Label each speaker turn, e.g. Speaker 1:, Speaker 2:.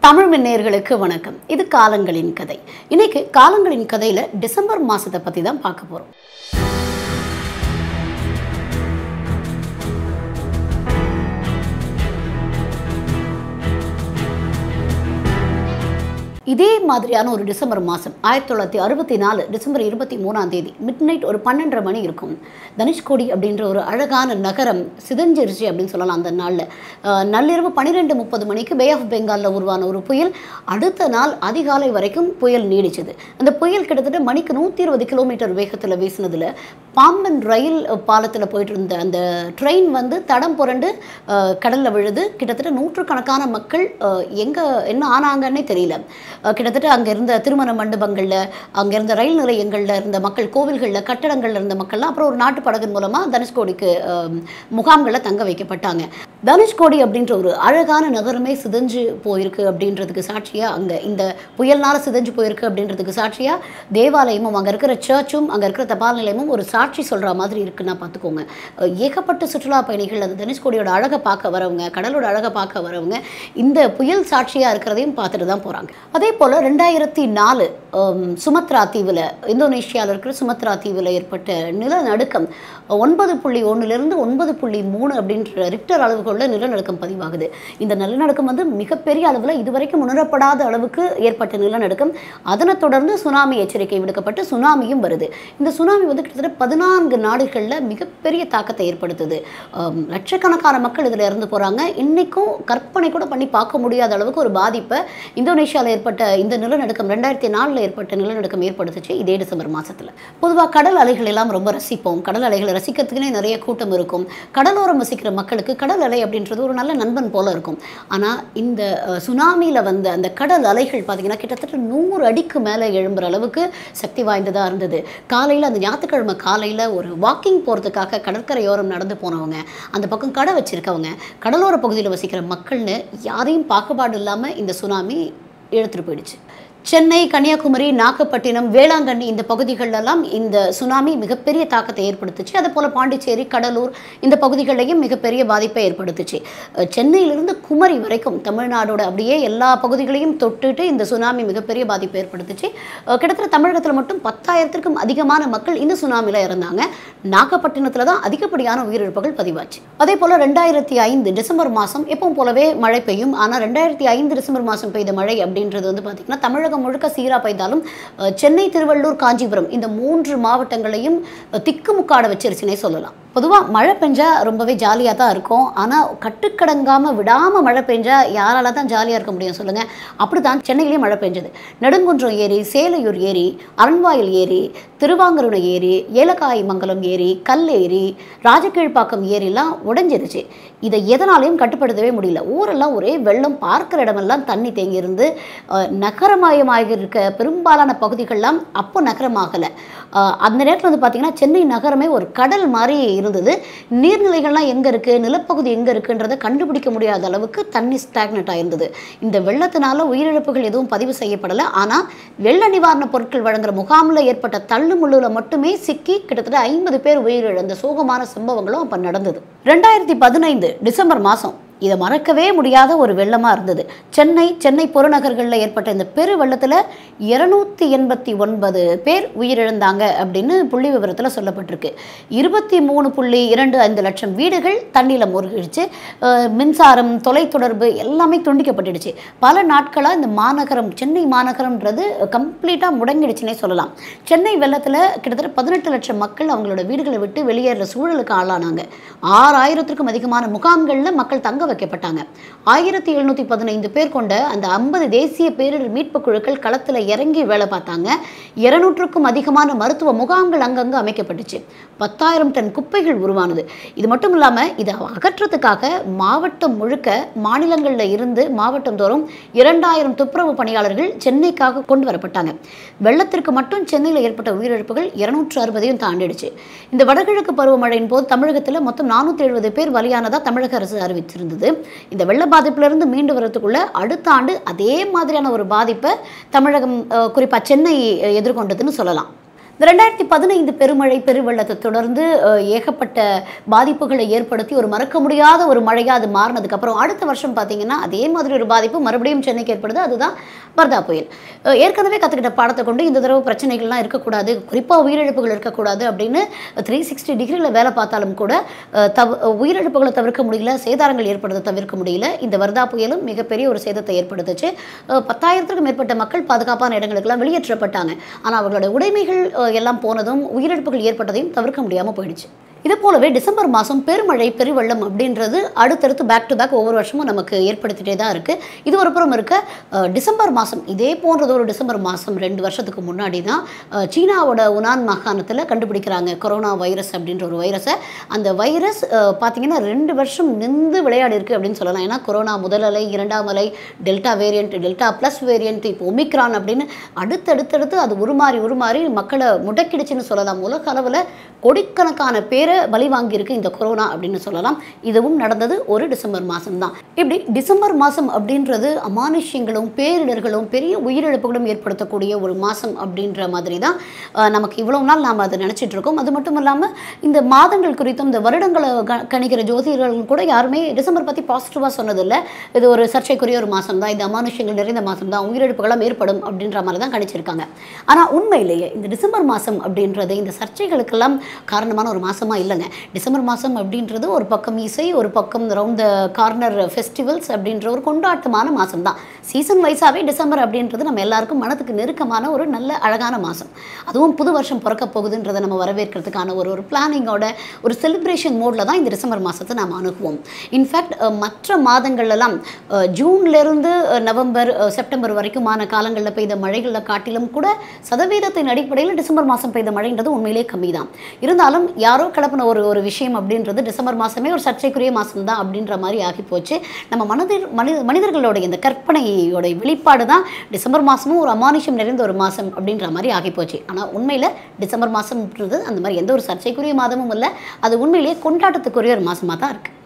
Speaker 1: தமிழ் மின்னேயர்களுக்கு வணக்கம் இது காலங்களின் கதை இன்னைக்கு காலங்களின் கதையில டிசம்பர் மாசத்தை பத்தி தான் பார்க்க போறோம் இதே மாதிரியான ஒரு டிசம்பர் மாதம் ஆயிரத்தி தொள்ளாயிரத்தி அறுபத்தி நாலு டிசம்பர் இருபத்தி மூணாம் தேதி மிட் நைட் ஒரு பன்னெண்டரை மணி இருக்கும் தனுஷ்கோடி அப்படின்ற ஒரு அழகான நகரம் சிதஞ்சிருச்சு அப்படின்னு சொல்லலாம் அந்த நாளில் நள்ளிரவு பன்னிரெண்டு முப்பது மணிக்கு பே ஆஃப் பெங்காலில் உருவான ஒரு புயல் அடுத்த நாள் அதிகாலை வரைக்கும் புயல் நீடிச்சது அந்த புயல் கிட்டத்தட்ட மணிக்கு நூற்றி இருபது கிலோமீட்டர் வேகத்தில் வீசினதில் பாம்பன் ரயில் பாலத்தில் போயிட்டு இருந்த அந்த ட்ரெயின் வந்து தடம் புரண்டு கடலில் விழுது கிட்டத்தட்ட நூற்றுக்கணக்கான மக்கள் எங்கே என்ன ஆனாங்கன்னே தெரியல அஹ் கிட்டத்தட்ட அங்கே இருந்த திருமண மண்டபங்களில் அங்கே இருந்த ரயில் நிலையங்களில் இருந்த மக்கள் கோவில்களில் கட்டடங்களில் இருந்த மக்கள்லாம் அப்புறம் ஒரு நாட்டு படகு மூலமாக தனுஷ்கோடிக்கு அஹ், முகாம்களில் தங்க வைக்கப்பட்டாங்க தனுஷ்கோடி அப்படின்ற ஒரு அழகான நகரமே சிதைஞ்சு போயிருக்கு அப்படின்றதுக்கு சாட்சியாக அங்கே இந்த புயல்னால சிதைஞ்சு போயிருக்கு அப்படின்றதுக்கு சாட்சியாக தேவாலயமும் அங்கே இருக்கிற சர்ச்சும் அங்கே இருக்கிற தபால் நிலையமும் ஒரு சாட்சி சொல்கிற மாதிரி இருக்குன்னா பார்த்துக்கோங்க அஹ், ஏகப்பட்ட சுற்றுலா பயணிகள் அந்த தனுஷ்கோடியோட அழகை பார்க்க வரவங்க கடலோட அழகை பார்க்க வரவங்க இந்த புயல் சாட்சியாக இருக்கிறதையும் பார்த்துட்டு தான் போகிறாங்க அதே போல் ரெண்டாயிரத்தி நாலு சுமத்ரா தீவில் இந்தோனேஷியாவில் இருக்கிற சுமத்ரா தீவில் ஏற்பட்ட நிலநடுக்கம் ஒன்பது புள்ளி ஒன்றுலேருந்து ஒன்பது புள்ளி மூணு அப்படின்ற ரிக்டர் அளவுகளில் நிலநடுக்கம் பதிவாகுது இந்த நிலநடுக்கம் வந்து மிகப்பெரிய அளவில் இதுவரைக்கும் உணரப்படாத அளவுக்கு ஏற்பட்ட நிலநடுக்கம் அதனைத் தொடர்ந்து சுனாமி எச்சரிக்கை விடுக்கப்பட்டு சுனாமியும் வருது இந்த சுனாமி வந்து கிட்டத்தட்ட பதினான்கு நாடுகளில் மிகப்பெரிய தாக்கத்தை ஏற்படுத்துது அம், லட்சக்கணக்கான மக்கள் இதில் இறந்து போகிறாங்க இன்றைக்கும் கற்பனை கூட பண்ணி பார்க்க முடியாத அளவுக்கு ஒரு பாதிப்பை இந்தோனேஷியாவில் ஏற்பட்ட இந்த நிலநடுக்கம் ரெண்டாயிரத்தி நாலில் ஏற்பட்ட நிலநடுக்கம் ஏற்படுத்துச்சு இதே டிசம்பர் மாதத்தில் பொதுவாக கடல் அலைகள் எல்லாம் ரொம்ப ரசிப்போம் கடல் அலைகளை ரசிக்கிறதுக்குனே நிறைய கூட்டம் இருக்கும் கடலோரம் வசிக்கிற மக்களுக்கு கடல் அலை அப்படின்றது ஒரு நல்ல நண்பன் போல இருக்கும் ஆனால் இந்த சுனாமியில் வந்த அந்த கடல் அலைகள் பார்த்தீங்கன்னா கிட்டத்தட்ட நூறு அடிக்கு மேலே எழும்புற அளவுக்கு சக்தி வாய்ந்ததாக இருந்தது காலையில் அந்த ஞாயிற்றுக்கிழமை காலையில் ஒரு வாக்கிங் போகிறதுக்காக கடற்கரையோரம் நடந்து போனவங்க அந்த பக்கம் கடை வச்சிருக்கவங்க கடலோர பகுதியில் வசிக்கிற மக்கள்னு யாரையும் பாகுபாடு இல்லாமல் இந்த சுனாமி இழுத்துட்டு போயிடுச்சு சென்னை கன்னியாகுமரி நாகப்பட்டினம் வேளாங்கண்ணி இந்த பகுதிகளெல்லாம் இந்த சுனாமி மிகப்பெரிய தாக்கத்தை ஏற்படுத்துச்சு அதே போல் பாண்டிச்சேரி கடலூர் இந்த பகுதிகளிலையும் மிகப்பெரிய பாதிப்பை ஏற்படுத்துச்சு அஹ் சென்னையிலிருந்து குமரி வரைக்கும் தமிழ்நாடோட அப்படியே எல்லா பகுதிகளையும் தொட்டுட்டு இந்த சுனாமி மிகப்பெரிய பாதிப்பை ஏற்படுத்துச்சு அஹ் கிட்டத்தட்ட தமிழகத்தில் மட்டும் பத்தாயிரத்திற்கும் அதிகமான மக்கள் இந்த சுனாமியில் இறந்தாங்க நாகப்பட்டினத்தில் தான் அதிகப்படியான உயிரிழப்புகள் பதிவாச்சு அதே போல் ரெண்டாயிரத்தி ஐந்து டிசம்பர் மாதம் எப்பவும் போலவே மழை பெய்யும் ஆனால் ரெண்டாயிரத்தி ஐந்து டிசம்பர் மாதம் பெய்த மழை அப்படின்றது வந்து பார்த்திங்கன்னா தமிழகம் முழுக்க சீராக பெய்தாலும் அஹ், சென்னை திருவள்ளூர் காஞ்சிபுரம் இந்த மூன்று மாவட்டங்களையும் அஹ், திக்குமுக்காட வச்சிருச்சுனே சொல்லலாம் பொதுவாக மழை பெஞ்சா ரொம்பவே ஜாலியாக தான் இருக்கும் ஆனால் கட்டுக்கடங்காமல் விடாமல் மழை பெஞ்சா யாரால தான் ஜாலியாக இருக்க முடியும் சொல்லுங்கள் அப்படி தான் சென்னையிலேயே மழை பெஞ்சது நெடுங்குன்றம் ஏரி சேலையூர் ஏரி அரண்வாயில் ஏரி திருவாங்கருணை ஏரி ஏலக்காய் மங்கலம் ஏரி கல் ஏரி ராஜகீழ்ப்பாக்கம் ஏரிலாம் உடைஞ்சிருச்சு இதை எதனாலையும் கட்டுப்படுத்தவே முடியல ஊரெல்லாம் ஒரே வெள்ளம் பார்க்குற இடமெல்லாம் தண்ணி தேங்கியிருந்து அஹ், நகரமயமாக இருக்க பெரும்பாலான பகுதிகள்லாம் அப்போ நகரமாகலை அஹ், அந்த நேரத்தில் வந்து பார்த்திங்கன்னா சென்னை நகரமே ஒரு கடல் மாதிரி இருந்தது நீர்நிலைகள்லாம் எங்கே இருக்குது நிலப்பகுதி எங்கே இருக்குன்றதை கண்டுபிடிக்க முடியாத அளவுக்கு தண்ணி ஸ்டாக்னட் ஆயிருந்தது இந்த வெள்ளத்தினால உயிரிழப்புகள் எதுவும் பதிவு செய்யப்படலை ஆனால் வெள்ள நிவாரணப் பொருட்கள் வழங்குற முகாமில் ஏற்பட்ட தள்ளுமுள்ளுல மட்டுமே சிக்கி கிட்டத்தட்ட ஐம்பது பேர் உயிரிழந்த சோகமான சம்பவங்களும் அப்போ நடந்தது ரெண்டாயிரத்தி பதினைந்து டிசம்பர் மாதம் இதை மறக்கவே முடியாத ஒரு வெள்ளமாக இருந்தது சென்னை சென்னை புறநகர்களில் ஏற்பட்ட இந்த பெரு வெள்ளத்தில் இருநூத்தி எண்பத்தி ஒன்பது பேர் உயிரிழந்தாங்க அப்படின்னு புள்ளி விவரத்தில் சொல்லப்பட்டிருக்கு இருபத்தி மூணு புள்ளி இரண்டு ஐந்து லட்சம் வீடுகள் தண்ணியில் மூழ்கிடுச்சு அஹ் மின்சாரம் தொலைத்தொடர்பு எல்லாமே துண்டிக்கப்பட்டுடுச்சு பல நாட்களாக இந்த மாநகரம் சென்னை மாநகரம்ன்றது கம்ப்ளீட்டாக முடங்கிடுச்சுன்னே சொல்லலாம் சென்னை வெள்ளத்தில் கிட்டத்தட்ட பதினெட்டு லட்சம் மக்கள் அவங்களோட வீடுகளை விட்டு வெளியேற சூழலுக்கு ஆளானாங்க ஆறாயிரத்திற்கும் அதிகமான முகாம்களில் மக்கள் தங்க வைக்கப்பட்டாங்க ஆயிரத்தி எழுநூற்றி பதினைந்து பேர் கொண்ட அந்த ஐம்பது தேசிய பேரிடர் மீட்பு குழுக்கள் களத்தில் இறங்கி வேலை பார்த்தாங்க இருநூற்றுக்கும் அதிகமான மருத்துவ முகாம்கள் அங்கங்கே அமைக்கப்பட்டுச்சு பத்தாயிரம் டன் குப்பைகள் உருவானது இது மட்டும் இல்லாமல் இதை அகற்றத்துக்காக மாவட்டம் முழுக்க மாநிலங்களில் இருந்து மாவட்டம் தோறும் இரண்டாயிரம் துப்புரவு பணியாளர்கள் சென்னைக்காக கொண்டு வரப்பட்டாங்க வெள்ளத்திற்கு மட்டும் சென்னையில் ஏற்பட்ட உயிரிழப்புகள் இருநூற்று அறுபதையும் தாண்டிடுச்சு இந்த வடகிழக்கு பருவமழையின் போது தமிழகத்தில் மொத்தம் நானூற்றி எழுபது பேர் பலியானதாக தமிழக அரசு அறிவிச்சிருந்தது இந்த வெள்ள பாதிப்பிலிருந்து மீண்டு வரதுக்குள்ள அடுத்த ஆண்டு அதே மாதிரியான ஒரு பாதிப்பை தமிழகம் குறிப்பாக சென்னை அஹ், எதிர்கொண்டதுன்னு சொல்லலாம் இந்த ரெண்டாயிரத்தி பதினைந்து பெருமழை பெருவெள்ளத்தை தொடர்ந்து அஹ், ஏகப்பட்ட பாதிப்புகளை ஏற்படுத்தி ஒரு மறக்க முடியாத ஒரு மழையாக அது மாறினதுக்கப்புறம் அடுத்த வருஷம் பார்த்தீங்கன்னா அதே மாதிரி ஒரு பாதிப்பு மறுபடியும் சென்னைக்கு ஏற்படுது அதுதான் வர்தா புயல் அஹ், ஏற்கனவே கற்றுக்கிட்ட பாடத்தை கொண்டு இந்த தடவை பிரச்சனைகள்லாம் இருக்கக்கூடாது குறிப்பாக உயிரிழப்புகள் இருக்கக்கூடாது அப்படின்னு த்ரீ சிக்ஸ்டி டிகிரியில் வேலை பார்த்தாலும் கூட அஹ், தவ உயிரிழப்புகளை தவிர்க்க முடியல சேதாரங்கள் ஏற்படுறதை தவிர்க்க முடியல இந்த வர்தா புயலும் மிகப்பெரிய ஒரு சேதத்தை ஏற்படுத்துச்சு அஹ், பத்தாயிரத்துக்கும் மேற்பட்ட மக்கள் பாதுகாப்பான இடங்களுக்கெல்லாம் வெளியேற்றப்பட்டாங்க ஆனால் அவர்களுடைய உடைமைகள் அஹ், எல்லாம் போனதும் உயிரிழப்புகள் ஏற்பட்டதையும் தவிர்க்க முடியாமல் போயிடுச்சு இது போலவே டிசம்பர் மாதம் பெருமழை பெருவெள்ளம் அப்படின்றது அடுத்தடுத்து பேக் டு பேக் ஒவ்வொரு வருஷமும் நமக்கு ஏற்படுத்திட்டே தான் இருக்குது இது ஒரு புறம் இருக்க அஹ், டிசம்பர் மாதம் இதே போன்றது ஒரு டிசம்பர் மாதம் ரெண்டு வருஷத்துக்கு முன்னாடி தான் அஹ், சீனாவோட உனான் மாகாணத்தில் கண்டுபிடிக்கிறாங்க கொரோனா வைரஸ் அப்படின்ற ஒரு வைரஸை அந்த வைரஸ் அஹ், பார்த்தீங்கன்னா ரெண்டு வருஷம் நின்று விளையாடி இருக்கு அப்படின்னு சொல்லலாம் ஏன்னா கொரோனா முதல் அலை இரண்டாம் அலை delta variant delta plus variant இப்போ ஒமிக்ரான் அப்படின்னு அடுத்தடுத்தடுத்து அது உருமாறி உருமாறி மக்களை முடக்கிடுச்சுன்னு சொல்லலாம் உலக அளவில் கோடிக்கணக்கான பேரை பலி வாங்கியிருக்கு இந்த கொரோனா அப்படின்னு சொல்லலாம் இதுவும் நடந்தது ஒரு டிசம்பர் மாதம் தான் இப்படி டிசம்பர் மாதம் அப்படின்றது அமானுஷ்யங்களும் பேரிடர்களும் பெரிய உயிரிழப்புகளும் ஏற்படுத்தக்கூடிய ஒரு மாதம் அப்படின்ற மாதிரி தான் அஹ், நமக்கு இவ்வளவு நாள் நாம் அதை நினச்சிட்டு இருக்கோம் அது மட்டும் இல்லாமல் இந்த மாதங்கள் குறித்தும் இந்த வருடங்களை க- கணிக்கிற ஜோதிடர்கள் கூட யாருமே டிசம்பர் பற்றி பாசிட்டிவாக சொன்னதில்லை இது ஒரு சர்ச்சைக்குரிய ஒரு மாதம் தான் இந்த அமானுஷ்யங்கள் நிறைந்த மாதம் தான் உயிரிழப்புகளாம் ஏற்படும் அப்படின்ற மாதிரி தான் கணிச்சிருக்காங்க ஆனால் உண்மையிலேயே இந்த டிசம்பர் மாதம் அப்படின்றது இந்த சர்ச்சைகளுக்கெல்லாம் காரணமான ஒரு மாதமா இல்லைங்க டிசம்பர் மாதம் அப்படின்றது ஒரு பக்கம் இசை ஒரு பக்கம் ரவுண்ட் த கார்னர் ஃபெஸ்டிவல்ஸ் அப்படின்ற ஒரு கொண்டாட்டமான மாதம் தான் சீசன் வைஸாகவே டிசம்பர் அப்படின்றது நம்ம எல்லாருக்கும் மனதுக்கு நெருக்கமான ஒரு நல்ல அழகான மாதம் அதுவும் புது வருஷம் பிறக்க போகுதுன்றதை நம்ம வரவேற்கிறதுக்கான ஒரு ஒரு பிளானிங்கோட ஒரு செலிப்ரேஷன் மோடில் தான் இந்த டிசம்பர் மாதத்தை நாம் அணுகுவோம் இன்ஃபேக்ட் மற்ற மாதங்கள்லாம் அஹ், ஜூன்லேருந்து அஹ், நவம்பர் அஹ், செப்டம்பர் வரைக்குமான காலங்களில் பெய்த மழைகளில் காட்டிலும் கூட சதவீதத்தின் அடிப்படையில் டிசம்பர் மாதம் பெய்த மழைன்றது உண்மையிலே கம்மி தான் இருந்தாலும் யாரோ கிளப்பின ஒரு ஒரு விஷயம் அப்படின்றது டிசம்பர் மாதமே ஒரு சர்ச்சைக்குரிய மாதம் தான் அப்படின்ற மாதிரி ஆகி போச்சு நம்ம மனதில் மனித மனிதர்களுடைய இந்த கற்பனையோட வெளிப்பாடு தான் டிசம்பர் மாதமும் ஒரு அமானுஷம் நிறைந்த ஒரு மாதம் அப்படின்ற மாதிரி ஆகி போச்சு ஆனால் உண்மையில் டிசம்பர் மாதம்ன்றது அந்த மாதிரி எந்த ஒரு சர்ச்சைக்குரிய மாதமும் இல்லை அது உண்மையிலேயே கொண்டாட்டத்துக்குரிய ஒரு மாதமாக தான் இருக்குது